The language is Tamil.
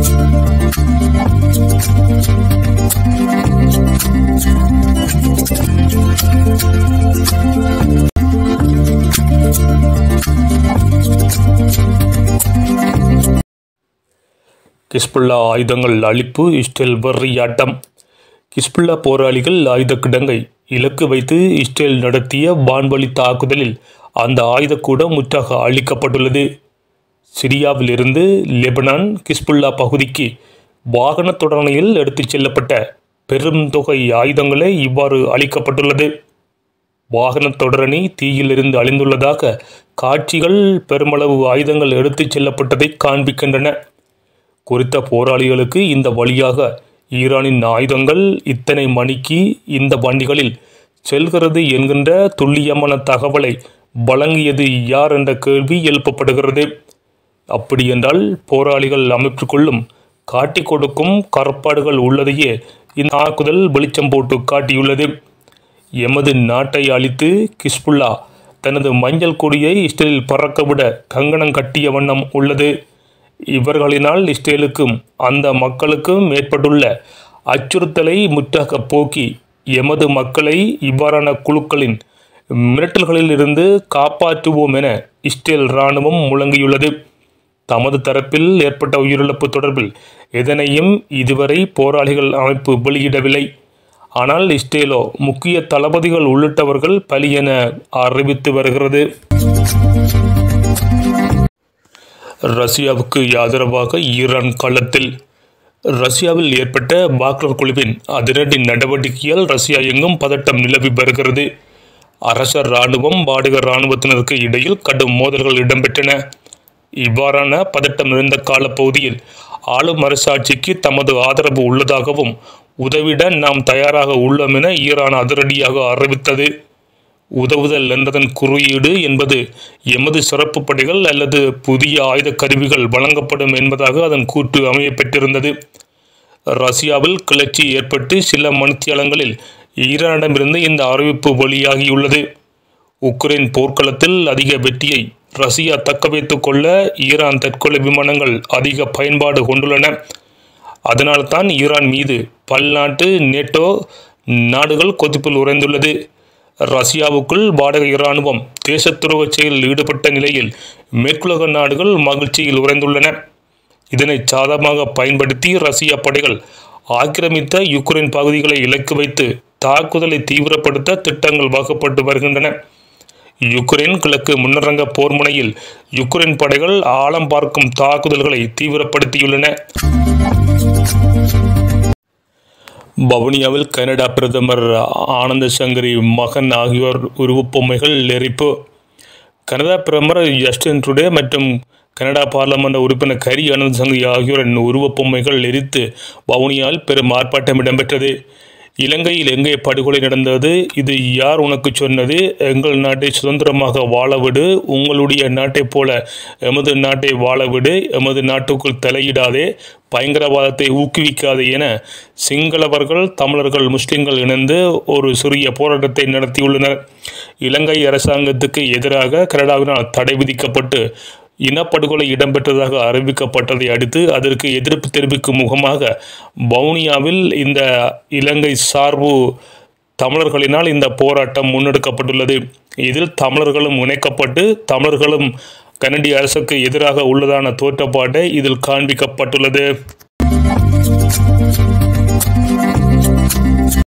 கிஸ்புல்லா ஆயுதங்கள் அழிப்பு இஸ்ரேல் வெறியாட்டம் கிஸ்புல்லா போராளிகள் ஆயுத கிடங்கை இலக்கு வைத்து இஸ்ரேல் நடத்திய வான்வழி தாக்குதலில் அந்த ஆயுதக்கூடம் முற்றாக அழிக்கப்பட்டுள்ளது சிரியாவிலிருந்து லெபனான் கிஸ்புல்லா பகுதிக்கு வாகன தொடரணையில் எடுத்துச் செல்லப்பட்ட பெரும் தொகை ஆயுதங்களே இவ்வாறு அளிக்கப்பட்டுள்ளது வாகன தொடரணி தீயிலிருந்து அழிந்துள்ளதாக காட்சிகள் பெருமளவு ஆயுதங்கள் எடுத்துச் செல்லப்பட்டதை காண்பிக்கின்றன குறித்த போராளிகளுக்கு இந்த வழியாக ஈரானின் ஆயுதங்கள் இத்தனை மணிக்கு இந்த வண்டிகளில் செல்கிறது என்கின்ற துல்லியமான தகவலை வழங்கியது யார் என்ற கேள்வி எழுப்பப்படுகிறது அப்படியென்றால் போராளிகள் அமைப்புக்குள்ளும் காட்டிக் கொடுக்கும் கற்பாடுகள் உள்ளதையே இந்த தாக்குதல் வெளிச்சம் போட்டு காட்டியுள்ளது எமது நாட்டை அழித்து கிஸ்புல்லா தனது மஞ்சள் கொடியை இஸ்ரேலில் பறக்கவிட கங்கணம் கட்டிய வண்ணம் உள்ளது இவர்களினால் இஸ்ரேலுக்கும் அந்த மக்களுக்கும் ஏற்பட்டுள்ள அச்சுறுத்தலை முற்றாக போக்கி எமது மக்களை இவ்வாறான குழுக்களின் மிரட்டல்களில் இருந்து காப்பாற்றுவோம் என இஸ்ரேல் இராணுவம் முழங்கியுள்ளது தமது தரப்பில் ஏற்பட்ட உயிரிழப்பு தொடர்பில் எதனையும் இதுவரை போராளிகள் அமைப்பு வெளியிடவில்லை ஆனால் இஸ்ரேலோ முக்கிய தளபதிகள் உள்ளிட்டவர்கள் பலி என அறிவித்து வருகிறது ரஷ்யாவுக்கு ஆதரவாக ஈரான் களத்தில் ரஷ்யாவில் ஏற்பட்ட பாக்லர் குழுவின் அதிரடி நடவடிக்கையால் ரஷ்யா எங்கும் பதட்டம் நிலவி வருகிறது அரச இராணுவம் வாடக இராணுவத்தினருக்கு இடையில் கடும் மோதல்கள் இடம்பெற்றன இவ்வாறான பதட்டம் இருந்த காலப்பகுதியில் ஆளும் அரசாட்சிக்கு தமது ஆதரவு உள்ளதாகவும் உதவிட நாம் தயாராக உள்ளோம் என ஈரான் அதிரடியாக அறிவித்தது உதவுதல் என்றதன் குறியீடு என்பது எமது சிறப்பு படைகள் அல்லது புதிய ஆயுத கருவிகள் வழங்கப்படும் என்பதாக அதன் கூற்று அமைய பெற்றிருந்தது ரஷ்யாவில் கிளர்ச்சி ஏற்பட்டு சில மணித்தியாலங்களில் ஈரானிடமிருந்து இந்த அறிவிப்பு வெளியாகியுள்ளது உக்ரைன் போர்க்களத்தில் அதிக வெற்றியை ரஷ்யா தக்க வைத்துக் கொள்ள ஈரான் தற்கொலை விமானங்கள் அதிக பயன்பாடு கொண்டுள்ளன அதனால்தான் ஈரான் மீது பல்நாட்டு நேட்டோ நாடுகள் கொதிப்பில் உறைந்துள்ளது ரஷ்யாவுக்குள் வாடகை இராணுவம் தேசத்துரோக செயலில் ஈடுபட்ட நிலையில் மேற்குலக நாடுகள் மகிழ்ச்சியில் உறைந்துள்ளன இதனை சாதகமாக பயன்படுத்தி ரஷ்ய படைகள் ஆக்கிரமித்த யுக்ரைன் பகுதிகளை இலக்கு வைத்து தாக்குதலை தீவிரப்படுத்த திட்டங்கள் வகுப்பட்டு வருகின்றன யுக்ரைன் கிழக்கு முன்னரங்க போர் முனையில் யுக்ரைன் படைகள் ஆழம் பார்க்கும் தாக்குதல்களை தீவிரப்படுத்தியுள்ளன வவுனியாவில் கனடா பிரதமர் ஆனந்த சங்கரி மகன் ஆகியோர் உருவப்பொம்மைகள் எரிப்பு கனடா பிரதமர் ஜஸ்டின் ட்ருடே மற்றும் கனடா பார்லமெண்ட் உறுப்பினர் கரி ஆனந்த் சங்கரி ஆகியோரின் உருவப்பொம்மைகள் எரித்து வவுனியாவில் பெரும் ஆர்ப்பாட்டம் இடம்பெற்றது இலங்கையில் எங்கே படுகொலை நடந்தது இது யார் உனக்கு சொன்னது எங்கள் நாட்டை சுதந்திரமாக வாழவிடு உங்களுடைய நாட்டைப் போல எமது நாட்டை வாழவிடு எமது நாட்டுக்குள் தலையிடாதே பயங்கரவாதத்தை ஊக்குவிக்காதே என சிங்களவர்கள் தமிழர்கள் முஸ்லிம்கள் இணைந்து ஒரு சிறிய போராட்டத்தை நடத்தியுள்ளனர் இலங்கை அரசாங்கத்துக்கு எதிராக கனடாவினால் தடை விதிக்கப்பட்டு இனப்படுகொலை இடம்பெற்றதாக அறிவிக்கப்பட்டதை அடுத்து அதற்கு எதிர்ப்பு தெரிவிக்கும் முகமாக வவுனியாவில் இந்த இலங்கை சார்பு தமிழர்களினால் இந்த போராட்டம் முன்னெடுக்கப்பட்டுள்ளது இதில் தமிழர்களும் இணைக்கப்பட்டு தமிழர்களும் கனடிய அரசுக்கு எதிராக உள்ளதான தோற்றப்பாட்டை இதில் காண்பிக்கப்பட்டுள்ளது